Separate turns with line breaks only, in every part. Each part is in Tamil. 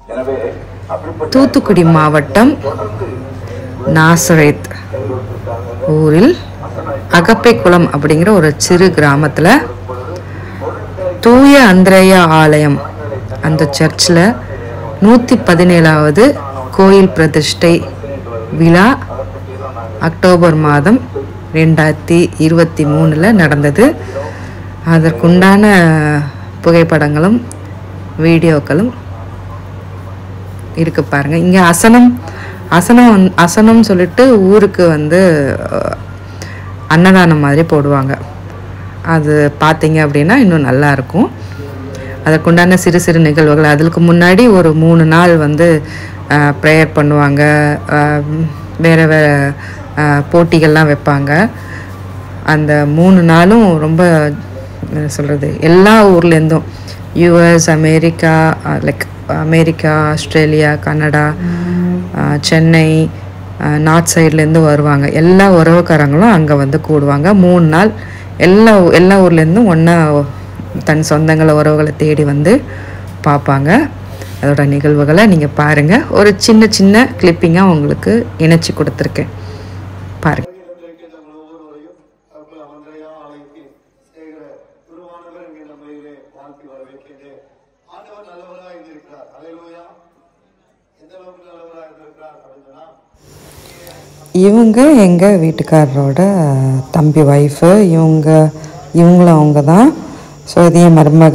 எனவே அப்படிப்பட்ட
தூத்துக்குடி மாவட்டம் நாசரேத் ஊரில் அகப்பைக்குளம் அப்படிங்கிற ஒரு சிறு கிராமத்தில் தூய அந்திரேயா ஆலயம் அந்த சர்ச்சில் நூற்றி பதினேழாவது கோயில் பிரதிஷ்டை விழா அக்டோபர் மாதம் ரெண்டாயிரத்தி இருபத்தி மூணில் நடந்தது அதற்குண்டான புகைப்படங்களும் வீடியோக்களும் இருக்கு பாருங்க இங்கே அசனம் அசனம் வந்து- அசனம் சொல்லிட்டு ஊருக்கு வந்து அஹ், அன்னதானம் மாதிரி போடுவாங்க அது பார்த்தீங்க அப்படின்னா இன்னும் நல்லா இருக்கும் அதற்குண்டான சிறு சிறு நிகழ்வுகள் அதுக்கு முன்னாடி ஒரு மூணு நாள் வந்து ப்ரேயர் பண்ணுவாங்க அஹ், வேற வேற அஹ், போட்டிகள்லாம் வைப்பாங்க அந்த மூணு நாளும் ரொம்ப என்ன சொல்கிறது எல்லா ஊர்லேருந்தும் US America like America Australia Canada அஹ், சென்னை நார்த் சைட்லேருந்து வருவாங்க எல்லா உறவுக்காரங்களும் அங்கே வந்து கூடுவாங்க மூணு நாள் எல்லா எல்லா ஊர்லேருந்தும் ஒன்றா தன் சொந்தங்களை உறவுகளை தேடி வந்து பார்ப்பாங்க அதோட நிகழ்வுகளை நீங்கள் பாருங்கள் ஒரு சின்ன சின்ன கிளிப்பிங்காக உங்களுக்கு இணைச்சி கொடுத்துருக்கேன் பாருங்க
இன்றைக்கு நம்ம ஒவ்வொருவரையும் அப்ப அன்றைய ஆலயத்தில் செய்கிற குருவானவர் இங்கே நம்மையிலே வாழ்த்தி வரவேற்கின்றேன் ஆண்டவர் நல்லவராக இருந்திருக்கிறார் அலையிலூயா எந்த அளவுக்கு நல்லவராக இருந்திருக்கிறார் அப்படின்னா
இவங்க எங்கள் வீட்டுக்காரரோட தம்பி ஒய்ஃபு இவங்க இவங்களும் அவங்க தான் ஸோ இது என் மருமக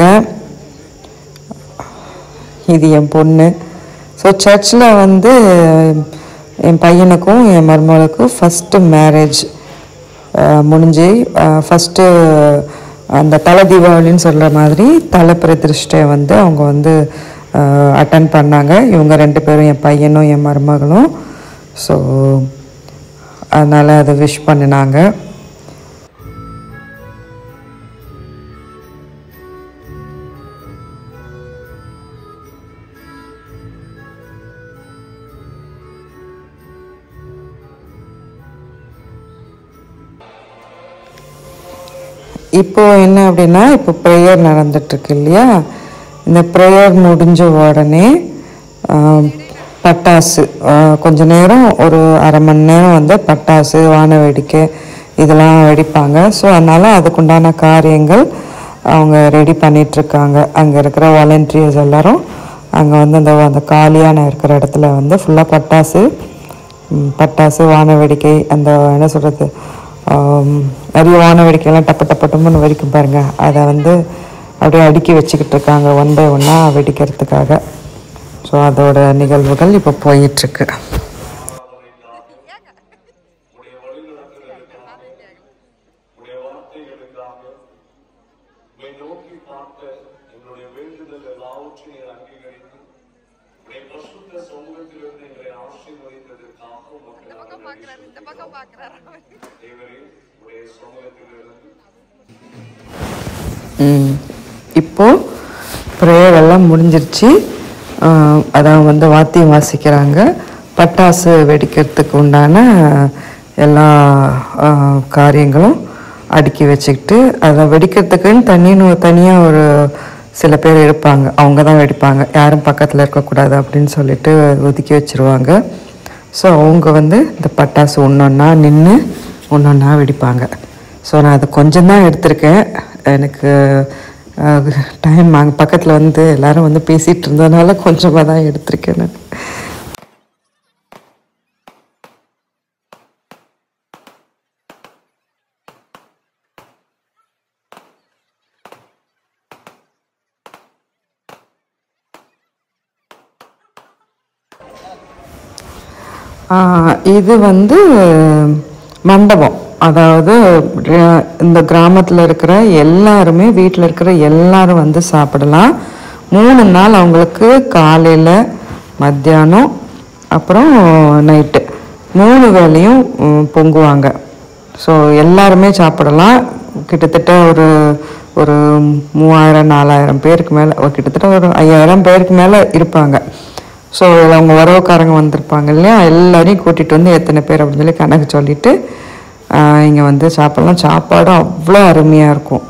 இது என் பொண்ணு ஸோ சர்ச்சில் வந்து என் பையனுக்கும் என் மருமகளுக்கும் ஃபஸ்ட்டு மேரேஜ் முடிஞ்சு ஃபஸ்ட்டு அந்த தலை தீபாவளின்னு சொல்கிற மாதிரி தலை பிரதிஷ்டை வந்து அவங்க வந்து அட்டன் பண்ணாங்க இவங்க ரெண்டு பேரும் என் பையனும் என் மருமகளும் ஸோ அதனால் அதை விஷ் பண்ணினாங்க இப்போ என்ன அப்படின்னா இப்போ ப்ரேயர் நடந்துட்டுருக்கு இல்லையா இந்த ப்ரேயர் முடிஞ்ச உடனே ஆம், பட்டாசு ஆ, கொஞ்ச நேரம் ஒரு அரை மணி நேரம் வந்து பட்டாசு வான வேடிக்கை இதெல்லாம் வெடிப்பாங்க ஸோ அதனால் அதுக்குண்டான காரியங்கள் அவங்க ரெடி பண்ணிகிட்ருக்காங்க அங்கே இருக்கிற வாலண்டியர்ஸ் எல்லாரும் அங்கே வந்து அந்த அந்த காலியான இருக்கிற இடத்துல வந்து ஃபுல்லாக பட்டாசு ம், பட்டாசு வான வேடிக்கை அந்த என்ன சொல்கிறது நிறைய வான வேடிக்கைலாம் டப்பு டப்பு டப்புன்னு வெடிக்கும் பாருங்க அதை வந்து அப்படியே அடுக்கி வச்சுக்கிட்டு இருக்காங்க ஒன் பை ஒன்னாக வெடிக்கிறதுக்காக ஸோ அதோட நிகழ்வுகள் இப்போ போயிட்டுருக்கு
உடைய வார்த்தைகளுக்காக உங்களை நோக்கி பார்த்த எங்களுடைய வேண்டுதல் எல்லாவற்றையும் அங்கீகரித்து உடைய பிரசுத்த சமூகத்திலிருந்து எங்களை ஆசீர்வதித்ததற்காக உமக்கு நாங்கள் நன்றி சொல்கிறோம். தேவரே உடைய சமூகத்திலிருந்து
ம். இப்போ ப்ரேயர் எல்லாம் முடிஞ்சிருச்சு ஆஹ் அதான் வந்து வாத்தியம் வாசிக்கிறாங்க பட்டாசு வெடிக்கிறதுக்கு உண்டான எல்லா ஆஹ், காரியங்களும் அடுக்கி வச்சுக்கிட்டு அதை வெடிக்கிறதுக்குன்னு தனின்னு தனியாக ஒரு சில பேர் இருப்பாங்க அவங்க தான் வெடிப்பாங்க யாரும் பக்கத்தில் இருக்கக்கூடாது அப்படின்னு சொல்லிட்டு ஒதுக்கி வச்சிருவாங்க ஸோ அவங்க வந்து இந்த பட்டாசு ஒன்றொன்னா நின்று ஒன்றொன்னா வெடிப்பாங்க ஸோ நான் அது கொஞ்சம் தான் எடுத்திருக்கேன் எனக்கு டைம் அங்கே பக்கத்தில் வந்து எல்லாரும் வந்து பேசிகிட்டு இருந்ததுனால கொஞ்சமாக தான் எடுத்திருக்கேன் நான் ஆ, இது வந்து மண்டபம் அதாவது ர- இந்த கிராமத்தில் இருக்கிற எல்லாருமே வீட்டில் இருக்கிற எல்லாரும் வந்து சாப்பிடலாம் மூணு நாள் அவங்களுக்கு காலையில் மத்தியானம் அப்புறம் நைட்டு மூணு வேளையும் ம், பொங்குவாங்க ஸோ எல்லாருமே சாப்பிடலாம் கிட்டத்தட்ட ஒரு ஒரு மூவாயிரம் நாலாயிரம் பேருக்கு மேலே கிட்டத்தட்ட ஒரு ஐயாயிரம் பேருக்கு மேலே இருப்பாங்க ஸோ அவங்க உறவுக்காரங்க வந்திருப்பாங்க இல்லையா எல்லாரையும் கூட்டிகிட்டு வந்து எத்தனை பேர் அப்படின்னு சொல்லி கணக்கு சொல்லிட்டு இங்கே வந்து சாப்பிட்லாம் சாப்பாடும் அவ்வளோ அருமையாக இருக்கும்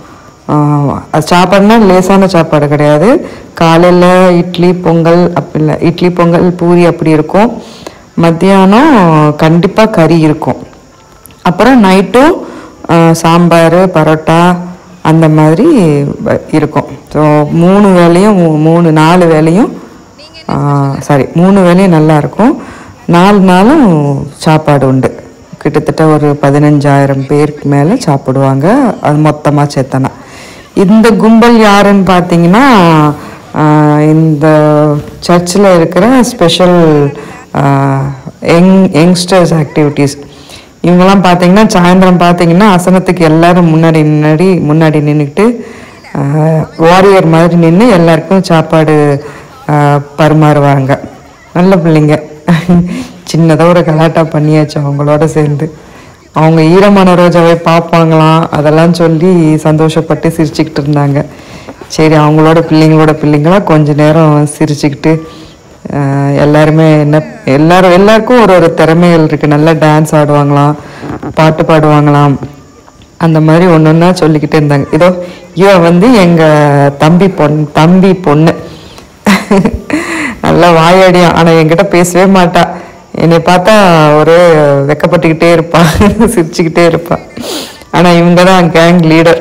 ஆஹ் அது சாப்பாடுனா லேசான சாப்பாடு கிடையாது காலையில் இட்லி பொங்கல் அப்படி இல்லை இட்லி பொங்கல் பூரி அப்படி இருக்கும் மத்தியானம் கண்டிப்பாக கறி இருக்கும் அப்புறம் நைட்டும் சாம்பார் பரோட்டா அந்த மாதிரி வ- இருக்கும் ஸோ மூணு வேளையும் மூ- மூணு நாலு வேளையும் சாரி மூணு வேளையும் நல்லா இருக்கும் நாலு நாளும் சாப்பாடு உண்டு கிட்டத்தட்ட ஒரு பதினஞ்சாயிரம் பேருக்கு மேலே சாப்பிடுவாங்க அது மொத்தமாக சேர்த்தனா இந்த கும்பல் யாருன்னு பார்த்தீங்கன்னா ஆஹ், இந்த சர்ச்சில் இருக்கிற ஸ்பெஷல் யங் யங்ஸ்டர்ஸ் ஆக்டிவிட்டீஸ் இவங்கெல்லாம் பார்த்தீங்கன்னா சாயந்தரம் பார்த்தீங்கன்னா அசனத்துக்கு எல்லாரும் முன்னாடி முன்னாடி முன்னாடி நின்றுக்கிட்டு வாரியர் மாதிரி நின்று எல்லாருக்கும் சாப்பாடு ஆஹ், பரிமாறுவாங்க நல்ல பிள்ளைங்க சின்னதாக ஒரு கலாட்டா பண்ணியாச்சு அவங்களோட சேர்ந்து அவங்க ஈரமான ரோஜாவை பார்ப்பாங்களாம் அதெல்லாம் சொல்லி சந்தோஷப்பட்டு சிரிச்சுக்கிட்டு இருந்தாங்க சரி அவங்களோட பிள்ளைங்களோட பிள்ளைங்களா கொஞ்ச நேரம் சிரிச்சுக்கிட்டு ஆஹ், எல்லாருமே என்ன எல்லாரும் எல்லாருக்கும் ஒரு ஒரு திறமைகள் இருக்கு நல்லா டான்ஸ் ஆடுவாங்களாம் பாட்டு பாடுவாங்களாம் அந்த மாதிரி ஒன்று ஒன்றா சொல்லிக்கிட்டே இருந்தாங்க இதோ இவ வந்து எங்கள் தம்பி பொண் தம்பி பொண்ணு நல்லா வாயாடியும் ஆனால் என்கிட்ட பேசவே மாட்டா என்னை பார்த்தா ஒரே வெக்கப்பட்டுக்கிட்டே இருப்பா சிரிச்சுக்கிட்டே இருப்பா ஆனால் இவங்க தான் கேங் லீடர்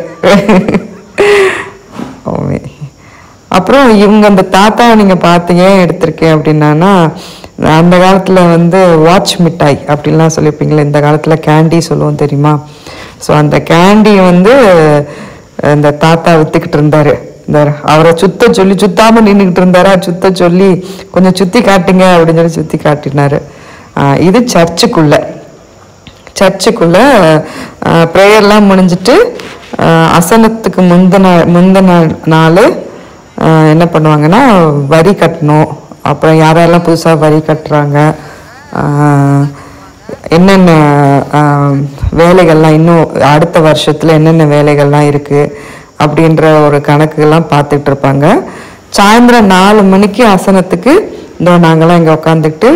அப்புறம் இவங்க அந்த தாத்தா நீங்கள் பார்த்து ஏன் எடுத்திருக்கேன் அப்படின்னா அந்த காலத்தில் வந்து வாட்ச் மிட்டாய் அப்படின்லாம் சொல்லியிருப்பீங்களே இந்த காலத்தில் கேண்டி சொல்லுவோம் தெரியுமா ஸோ அந்த கேண்டி வந்து இந்த தாத்தா வித்துக்கிட்டு இருந்தாரு இந்த அவரை சுத்த சொல்லி சுத்தாம நின்றுக்கிட்டு இருந்தாரா சுத்த சொல்லி கொஞ்சம் சுத்தி காட்டுங்க அப்படின்னு சொல்லி சுத்தி காட்டினாரு ஆஹ் இது சர்ச்சுக்குள்ள சர்ச்சுக்குள்ள ப்ரேயர்லாம் முடிஞ்சிட்டு ஆஹ் அசனத்துக்கு முந்தின முந்தின நாள் ஆஹ் என்ன பண்ணுவாங்கன்னா வரி கட்டணும் அப்புறம் யாரெல்லாம் புதுசாக வரி கட்டுறாங்க ஆஹ் என்னென்ன ஆஹ் வேலைகள்லாம் இன்னும் அடுத்த வருஷத்தில் என்னென்ன வேலைகள்லாம் இருக்குது அப்படின்ற ஒரு கணக்குகள்லாம் பார்த்துட்டு இருப்பாங்க சாயந்தரம் நாலு மணிக்கு ஆசனத்துக்கு இந்த நாங்கள்லாம் இங்கே உட்காந்துக்கிட்டு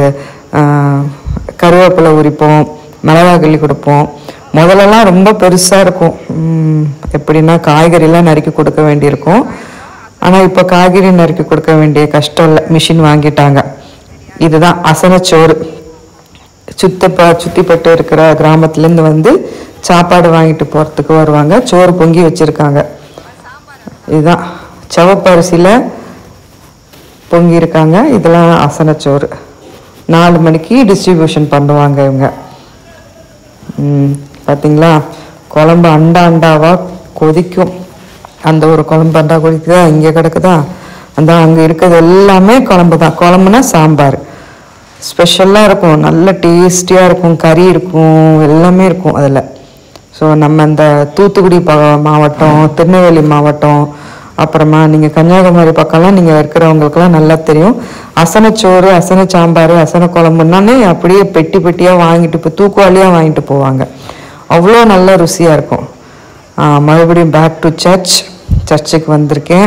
கருவேப்பிலை உரிப்போம் மிளகா கிள்ளி கொடுப்போம் முதல்லலாம் ரொம்ப பெருசாக இருக்கும் உம், எப்படின்னா காய்கறிலாம் நறுக்கி கொடுக்க வேண்டியிருக்கும் ஆனால் இப்போ காய்கறி நறுக்கி கொடுக்க வேண்டிய கஷ்டம் இல்லை மிஷின் வாங்கிட்டாங்க இதுதான் அசனச்சோறு சுத்தப்ப சுத்திப்பட்டு இருக்கிற கிராமத்துலேருந்து வந்து சாப்பாடு வாங்கிட்டு போகிறதுக்கு வருவாங்க சோறு பொங்கி வச்சுருக்காங்க இதுதான் செவப்பரிசியில் பொங்கி இருக்காங்க இதெல்லாம் அசனச்சோறு நாலு மணிக்கு டிஸ்ட்ரிபியூஷன் பண்ணுவாங்க இவங்க ம், பாத்தீங்களா குழம்பு அண்டா அண்டாவா கொதிக்கும் அந்த ஒரு குழம்பு அண்டா கொதிக்குதா இங்கே கிடக்குதா அந்த அங்கே இருக்கிறது எல்லாமே குழம்பு தான் குழம்புனா சாம்பார் ஸ்பெஷலாக இருக்கும் நல்ல டேஸ்டியாக இருக்கும் கறி இருக்கும் எல்லாமே இருக்கும் அதில் ஸோ நம்ம இந்த தூத்துக்குடி ப மாவட்டம் திருநெல்வேலி மாவட்டம் அப்புறமா நீங்கள் கன்னியாகுமரி பக்கம்லாம் நீங்கள் இருக்கிறவங்களுக்குலாம் நல்லா தெரியும் அசனச்சோறு அசன சாம்பார் அசன குழம்புனாலே அப்படியே பெட்டி பெட்டியாக வாங்கிட்டு இப்போ தூக்குவாளியாக வாங்கிட்டு போவாங்க அவ்வளோ நல்ல ருசியாக இருக்கும் ஆ, மறுபடியும் பேக் டு சர்ச் சர்ச்சுக்கு வந்திருக்கேன்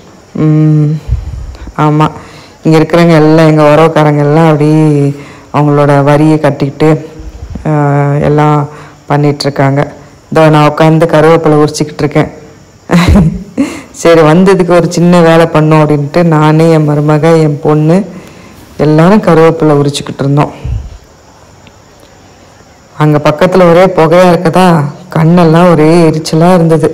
ஆமாம் இங்கே இருக்கிறவங்க எல்லாம் எங்கள் உறவுக்காரங்க எல்லாம் அப்படி அவங்களோட வரியை கட்டிக்கிட்டு ஆ, எல்லாம் பண்ணிகிட்ருக்காங்க இதோ நான் உட்காந்து கருவேப்பிலை உரிச்சிக்கிட்டு இருக்கேன் சரி வந்ததுக்கு ஒரு சின்ன வேலை பண்ணோம் அப்படின்ட்டு நானே என் மருமக என் பொண்ணு எல்லாரும் கருவேப்பிலை உரிச்சுக்கிட்டு இருந்தோம் அங்கே பக்கத்தில் ஒரே புகையாக இருக்கதா கண்ணெல்லாம் ஒரே எரிச்சலாக இருந்தது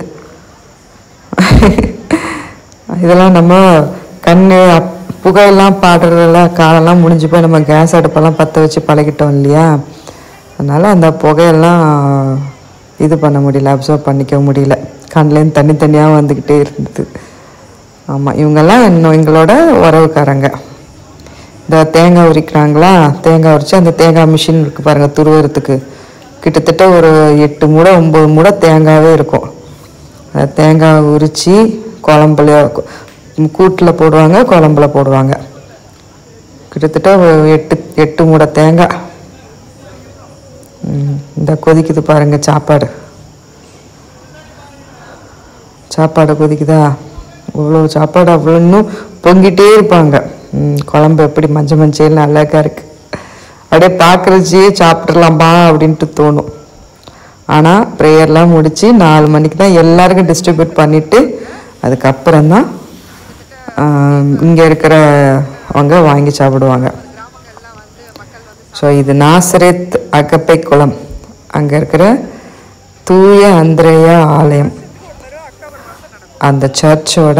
இதெல்லாம் நம்ம கண் புகையெல்லாம் பாடுறதெல்லாம் காலெல்லாம் முடிஞ்சு போய் நம்ம கேஸ் அடுப்பெல்லாம் பற்ற வச்சு பழகிட்டோம் இல்லையா அதனால் அந்த புகையெல்லாம் இது பண்ண முடியல அப்சர்வ் பண்ணிக்க முடியல கண்லேருந்து தண்ணி தனியாக வந்துக்கிட்டே இருந்தது ஆமாம் இவங்கெல்லாம் இன்னும் எங்களோட உறவுக்காரங்க இந்த தேங்காய் உரிக்கிறாங்களா தேங்காய் உரித்து அந்த தேங்காய் மிஷின் இருக்குது பாருங்கள் துருவறதுக்கு கிட்டத்தட்ட ஒரு எட்டு மூடை ஒம்பது மூடை தேங்காவே இருக்கும் அந்த தேங்காய் உரித்து குழம்புல கூட்டில் போடுவாங்க குழம்புல போடுவாங்க கிட்டத்தட்ட ஒரு எட்டு எட்டு மூடை தேங்காய் ம், இந்த கொதிக்குது பாருங்க சாப்பாடு சாப்பாடு கொதிக்குதா இவ்வளோ சாப்பாடு அவ்வளோ இன்னும் பொங்கிட்டே இருப்பாங்க ம், குழம்பு எப்படி மஞ்சள் மஞ்சள் அழகா இருக்கு அப்படியே பார்க்குறச்சியே சாப்பிட்றலாமா அப்படின்ட்டு தோணும் ஆனால் ப்ரேயர்லாம் முடித்து நாலு மணிக்கு தான் எல்லாருக்கும் டிஸ்ட்ரிபியூட் பண்ணிவிட்டு அதுக்கப்புறம் தான் இங்கே இருக்கிறவங்க வாங்கி சாப்பிடுவாங்க ஸோ இது நாசரேத் அகப்பை குளம் அங்கே இருக்கிற தூய அந்திரேயா ஆலயம் அந்த சர்ச்சோட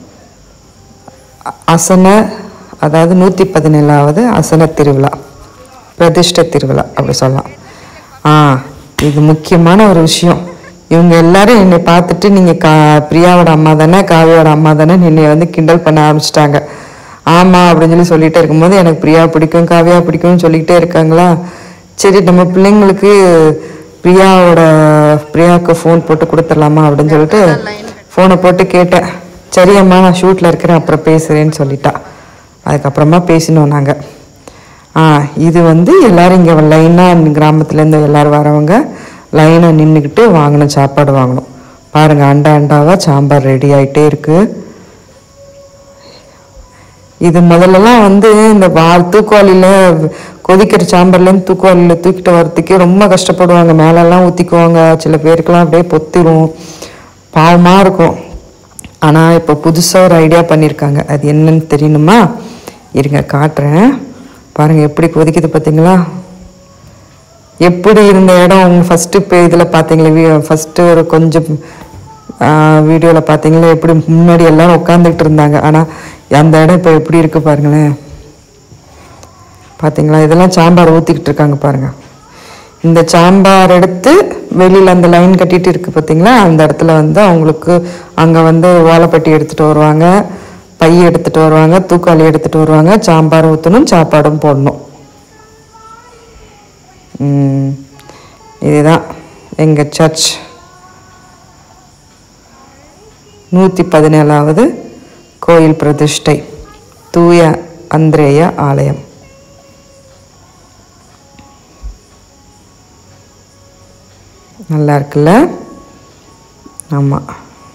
அசன அதாவது நூற்றி பதினேழாவது அசன திருவிழா பிரதிஷ்டை திருவிழா அப்படி சொல்லலாம் ஆ இது முக்கியமான ஒரு விஷயம் இவங்க எல்லாரும் என்னை பார்த்துட்டு நீங்கள் கா பிரியாவோட அம்மா தானே காவியோட அம்மா தானே என்னை வந்து கிண்டல் பண்ண ஆரம்பிச்சிட்டாங்க ஆமாம் அப்படின்னு சொல்லி சொல்லிட்டே இருக்கும்போது எனக்கு பிரியா பிடிக்கும் காவியா பிடிக்கும்னு சொல்லிக்கிட்டே இருக்காங்களா சரி நம்ம பிள்ளைங்களுக்கு பிரியாவோட பிரியாவுக்கு ஃபோன் போட்டு கொடுத்துடலாமா அப்படின்னு சொல்லிட்டு ஃபோனை போட்டு கேட்டேன் சரி அம்மா நான் ஷூட்டில் இருக்கிறேன் அப்புறம் பேசுகிறேன்னு சொல்லிட்டா அதுக்கப்புறமா பேசினோம் நாங்கள் ஆ இது வந்து எல்லாரும் இங்கே லைனாக கிராமத்துலேருந்து எல்லாரும் வரவங்க லைனாக நின்றுக்கிட்டு வாங்கணும் சாப்பாடு வாங்கணும் பாருங்கள் அண்டா அண்டாவாக சாம்பார் ரெடி ஆகிட்டே இருக்குது இது முதல்லலாம் வந்து இந்த வால் தூக்குவாளியில் கொதிக்கிற சாம்பார்லேருந்து தூக்குவாளியில் தூக்கிட்டு வரத்துக்கே ரொம்ப கஷ்டப்படுவாங்க மேலெல்லாம் ஊற்றிக்குவாங்க சில பேருக்கெல்லாம் அப்படியே பொத்திரும் பாவமாக இருக்கும் ஆனால் இப்போ புதுசாக ஒரு ஐடியா பண்ணியிருக்காங்க அது என்னன்னு தெரியணுமா இருங்க காட்டுறேன் பாருங்கள் எப்படி கொதிக்குது பார்த்தீங்களா எப்படி இருந்த இடம் அவங்க ஃபஸ்ட்டு இப்போ இதில் பார்த்தீங்களே ஃபஸ்ட்டு ஒரு கொஞ்சம் வீடியோவில் பார்த்தீங்களா எப்படி முன்னாடி எல்லாரும் உட்காந்துக்கிட்டு இருந்தாங்க ஆனால் அந்த இடம் இப்போ எப்படி இருக்குது பாருங்களேன் பார்த்தீங்களா இதெல்லாம் சாம்பார் ஊற்றிக்கிட்டு இருக்காங்க பாருங்கள் இந்த சாம்பார் எடுத்து வெளியில் அந்த லைன் கட்டிட்டு இருக்கு பார்த்தீங்களா அந்த இடத்துல வந்து அவங்களுக்கு அங்கே வந்து ஓலைப்பட்டி எடுத்துகிட்டு வருவாங்க பை எடுத்துகிட்டு வருவாங்க தூக்காளி எடுத்துகிட்டு வருவாங்க சாம்பார் ஊற்றணும் சாப்பாடும் போடணும் ம், இதுதான் எங்கள் சர்ச் நூற்றி பதினேழாவது கோயில் பிரதிஷ்டை தூய அந்திரேய ஆலயம் நல்லா இருக்குல்ல ஆமாம்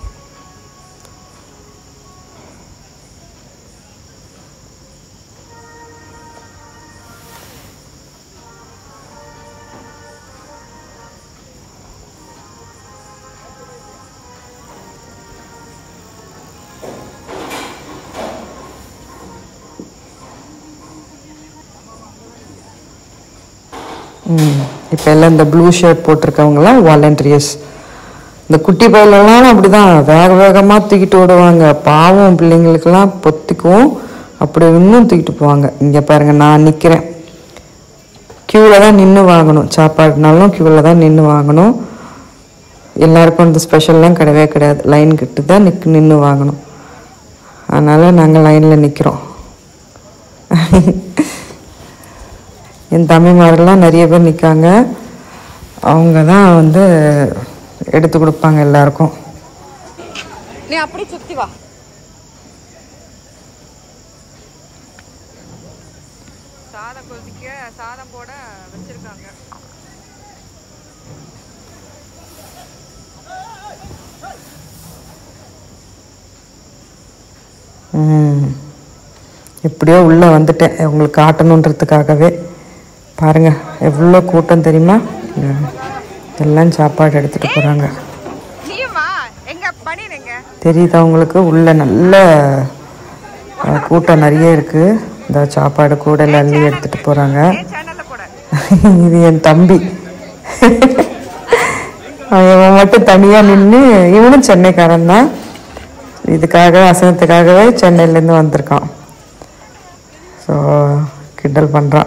இப்போ எல்லாம் இந்த ப்ளூ ஷர்ட் போட்டிருக்கவங்களாம் வாலண்டியர்ஸ் இந்த குட்டி பயிலெல்லாம் அப்படிதான் வேக வேகமாக தூக்கிட்டு ஓடுவாங்க பாவம் பிள்ளைங்களுக்கெல்லாம் பொத்திக்கும் அப்படி இன்னும் தூக்கிட்டு போவாங்க இங்கே பாருங்க நான் நிற்கிறேன் க்யூவில் தான் நின்று வாங்கணும் சாப்பாடுனாலும் க்யூவில் தான் நின்று வாங்கணும் எல்லாருக்கும் இந்த ஸ்பெஷல்லாம் கிடையவே கிடையாது லைன் கிட்ட தான் நிற்கு நின்று வாங்கணும் அதனால் நாங்கள் லைனில் நிற்கிறோம் என் தம்பிமாரெல்லாம் நிறைய பேர் நிற்காங்க அவங்க தான் வந்து எடுத்து கொடுப்பாங்க எல்லாருக்கும்
நீ அப்படி சுத்தி வா சாதம் கொதிக்க சாதம் போட வச்சிருக்காங்க
ம். எப்படியோ உள்ளே வந்துட்டேன் உங்களுக்கு காட்டணுன்றதுக்காகவே பாருங்க எவ்வளோ கூட்டம் தெரியுமா ம். எல்லாம் சாப்பாடு எடுத்துகிட்டு போகிறாங்க
நீயுமா எங்க பண்ணிடுங்க
தெரியுதா உங்களுக்கு உள்ள நல்ல அஹ், கூட்டம் நிறைய இருக்குது இந்த சாப்பாடு கூட அள்ளி எடுத்துகிட்டு போகிறாங்க
ஏன் சேனல்ல போட
இது என் தம்பி அவன் இவன் மட்டும் தனியாக நின்று இவனும் சென்னைக்காரன் தான் இதுக்காக வசனத்துக்காகவே சென்னையிலேருந்து வந்திருக்கான் ஸோ கிண்டல் பண்ணுறான்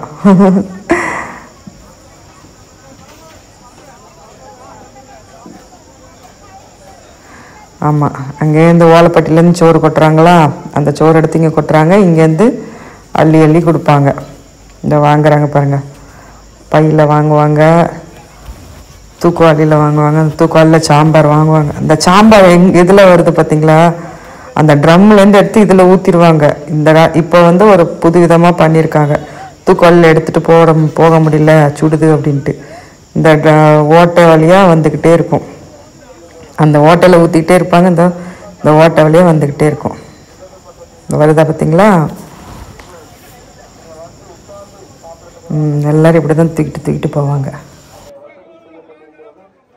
ஆமாம் அங்கேருந்து ஓலைப்பட்டிலேருந்து சோறு கொட்டுறாங்களா அந்த சோறு எடுத்து இங்கே கொட்டுறாங்க இங்கேருந்து அள்ளி அள்ளி கொடுப்பாங்க இந்த வாங்குறாங்க பாருங்கள் பையில் வாங்குவாங்க தூக்குவாளியில் வாங்குவாங்க அந்த தூக்குவாளியில் சாம்பார் வாங்குவாங்க அந்த சாம்பார் எங் எதில் வருது பார்த்தீங்களா அந்த ட்ரம்லேருந்து எடுத்து இதில் ஊற்றிடுவாங்க இந்த கா- இப்போ வந்து ஒரு புது விதமாக பண்ணியிருக்காங்க தூக்குவாளியில் எடுத்துகிட்டு போட போக முடியல சுடுது அப்படின்ட்டு இந்த ட- ஓட்டை வழியாக வந்துக்கிட்டே இருக்கும் அந்த ஓட்டையில் ஊற்றிக்கிட்டே இருப்பாங்க இந்த இந்த ஓட்டை வழியாக வந்துக்கிட்டே இருக்கும் இந்த வருதா பார்த்தீங்களா ம், எல்லாரும் இப்படி தான் தூக்கிட்டு தூக்கிட்டு போவாங்க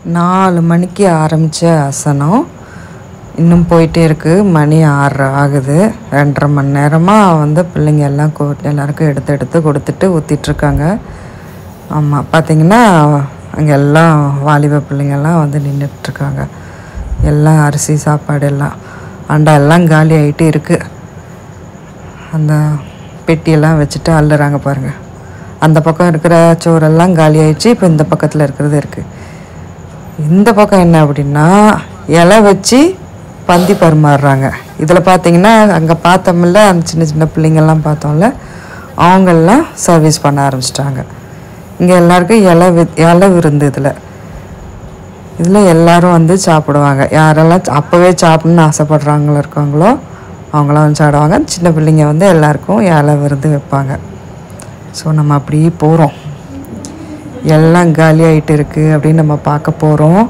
நாலு மணிக்கு ஆரம்பித்த அசனம் இன்னும் போயிட்டே இருக்குது மணி ஆறு ஆகுது ரெண்டரை மணி நேரமாக வந்து பிள்ளைங்க எல்லாம் கொ எல்லாருக்கும் எடுத்து எடுத்து கொடுத்துட்டு ஊற்றிட்டுருக்காங்க ஆமாம் பார்த்தீங்கன்னா அங்கே எல்லாம் வாலிப பிள்ளைங்கெல்லாம் வந்து நின்றுட்டுருக்காங்க எல்லாம் அரிசி சாப்பாடு எல்லாம் அண்டா எல்லாம் காலி ஆகிட்டு இருக்குது அந்த பெட்டியெல்லாம் வச்சுட்டு அள்ளுறாங்க பாருங்கள் அந்த பக்கம் இருக்கிற சோறெல்லாம் காலி ஆயிடுச்சு இப்போ இந்த பக்கத்தில் இருக்கிறது இருக்குது இந்த பக்கம் என்ன அப்படின்னா இலை வச்சு பந்தி பரிமாறுறாங்க இதில் பார்த்தீங்கன்னா அங்கே பார்த்தோம்ல அந்த சின்ன சின்ன பிள்ளைங்கள்லாம் பார்த்தோம்ல அவங்கெல்லாம் சர்வீஸ் பண்ண ஆரம்பிச்சிட்டாங்க இங்கே எல்லாருக்கும் இலை வி இலை விருந்து இதில் இதில் எல்லாரும் வந்து சாப்பிடுவாங்க யாரெல்லாம் அப்போவே சாப்பிடணும்னு ஆசைப்படுறாங்களோ இருக்காங்களோ அவங்களாம் வந்து சாப்பிடுவாங்க சின்ன பிள்ளைங்க வந்து எல்லாருக்கும் இலை விருந்து வைப்பாங்க ஸோ நம்ம அப்படியே போகிறோம் எல்லாம் காலி ஆகிட்டு இருக்கு அப்படின்னு நம்ம பார்க்க போகிறோம்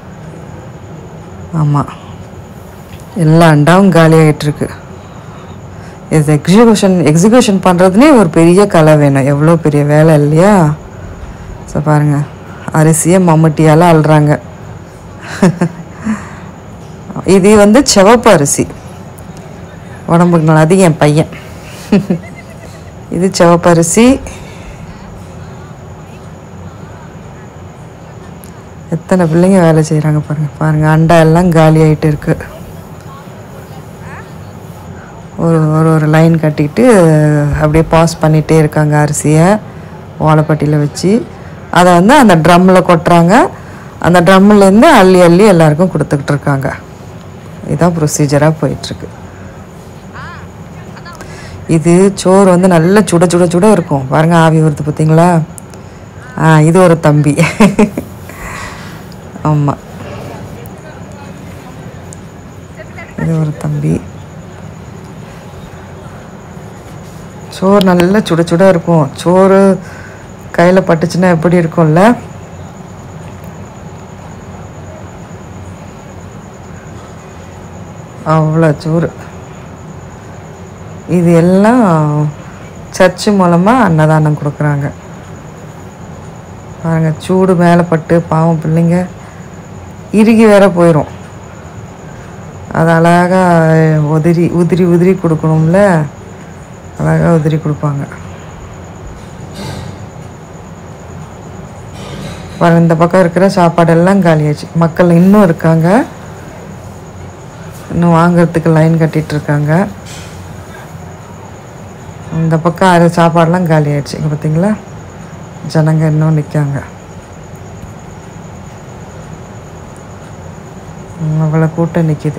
ஆமாம் எல்லா அண்டாவும் காலி ஆகிட்டு இருக்கு இது எக்ஸிக்யூஷன் எக்ஸிக்யூஷன் பண்ணுறதுனே ஒரு பெரிய கலை வேணும் எவ்வளோ பெரிய வேலை இல்லையா ஸோ பாருங்கள் அரிசியை மம்முட்டியால் அள்ளுறாங்க இது வந்து சிவப்பு அரிசி உடம்புக்கு நல்லா அது என் பையன் இது சிவப்பு அரிசி எத்தனை பிள்ளைங்க வேலை செய்கிறாங்க பாருங்க பாருங்க அண்டா எல்லாம் காலி ஆகிட்டு இருக்கு ஒரு ஒரு ஒரு லைன் கட்டிட்டு அப்படியே பாஸ் பண்ணிகிட்டே இருக்காங்க அரிசியை ஓலைப்பட்டியில் வச்சு அதை வந்து அந்த ட்ரம்மில் கொட்டுறாங்க அந்த ட்ரம்முலேருந்து அள்ளி அள்ளி எல்லாருக்கும் கொடுத்துக்கிட்டு இருக்காங்க இதுதான் ப்ரொசீஜராக போயிட்டுருக்கு இது சோறு வந்து நல்ல சுட சுட சுட இருக்கும் பாருங்க ஆவி வருது பார்த்தீங்களா ஆ இது ஒரு தம்பி ஆமாம் இது ஒரு தம்பி சோறு நல்லா சுட சுட இருக்கும் சோறு கையில் பட்டுச்சுன்னா எப்படி இருக்கும்ல அவ்வளோ சோறு இது எல்லாம் சர்ச்சு மூலமாக அன்னதானம் கொடுக்குறாங்க பாருங்க சூடு மேலே பட்டு பாவம் பிள்ளைங்க இறுகி வேற போயிடும் அது அழகாக உதிரி உதிரி உதிரி கொடுக்கணும்ல அழகாக உதிரி கொடுப்பாங்க பாருங்க இந்த பக்கம் இருக்கிற சாப்பாடெல்லாம் காலியாச்சு மக்கள் இன்னும் இருக்காங்க இன்னும் வாங்குறதுக்கு லைன் கட்டிட்டு இருக்காங்க இந்த பக்கம் அரை சாப்பாடெல்லாம் காலி ஆயிடுச்சு இங்கே பார்த்தீங்களா ஜனங்க இன்னும் நிற்காங்க அவ்வளோ கூட்டம் நிற்கிது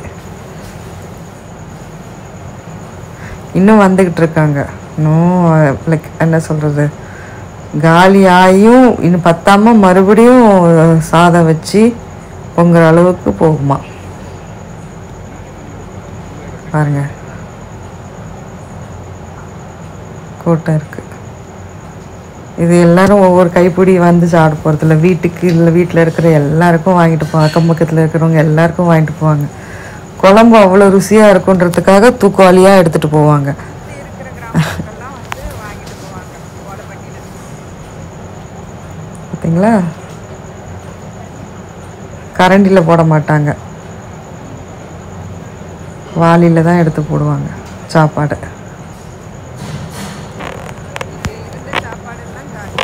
இன்னும் வந்துக்கிட்டு இருக்காங்க இன்னும் லைக் என்ன சொல்கிறது காலி ஆகியும் இன்னும் பத்தாம மறுபடியும் சாதம் வச்சு பொங்குற அளவுக்கு போகுமா பாருங்க கூட்டம் இருக்கு இது எல்லாரும் ஒவ்வொரு கைப்பிடி வந்து சாப்பிட போகிறதில்ல வீட்டுக்கு இல்லை வீட்டில் இருக்கிற எல்லாருக்கும் வாங்கிட்டு போவாங்க அக்கம் பக்கத்தில் இருக்கிறவங்க எல்லாருக்கும் வாங்கிட்டு போவாங்க குழம்பு அவ்வளோ ருசியாக இருக்குன்றதுக்காக தூக்குவாளியாக எடுத்துகிட்டு போவாங்க
இருக்கிற கிராமத்துக்கெல்லாம் வந்து வாங்கிட்டு போவாங்க ஓலைப்பட்டியில்
பார்த்தீங்களா கரண்டியில் போட மாட்டாங்க வாளியில் தான் எடுத்து போடுவாங்க சாப்பாடு
இது இருந்த சாப்பாடெல்லாம் காலி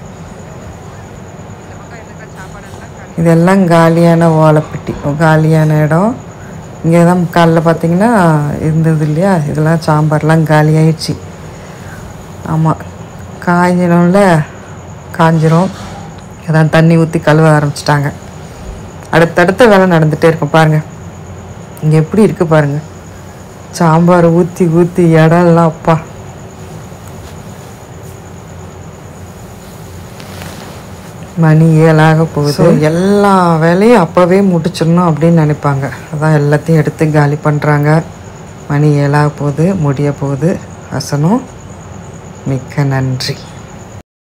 இந்த பக்கம் இருக்கிற சாப்பாடெல்லாம் காலி
இதெல்லாம் காலியான ஓலைப்பெட்டி காலியான இடம் இங்கே தான் காலைல பார்த்தீங்கன்னா இருந்தது இல்லையா இதெல்லாம் சாம்பார்லாம் காலி ஆயிடுச்சு ஆமாம் காய்ஞ்சிடும்ல காஞ்சிரும் அதான் தண்ணி ஊற்றி கழுவ ஆரம்பிச்சிட்டாங்க அடுத்தடுத்த வேலை நடந்துகிட்டே இருக்கும் பாருங்கள் இங்கே எப்படி இருக்குது பாருங்கள் சாம்பார் ஊற்றி ஊற்றி இடம்லாம் அப்பா மணி ஏழாக போகுது எல்லா வேலையும் அப்போவே முடிச்சிடணும் அப்படின்னு நினைப்பாங்க அதான் எல்லாத்தையும் எடுத்து காலி பண்ணுறாங்க மணி ஏழாக போகுது முடிய போகுது வசனம் மிக்க நன்றி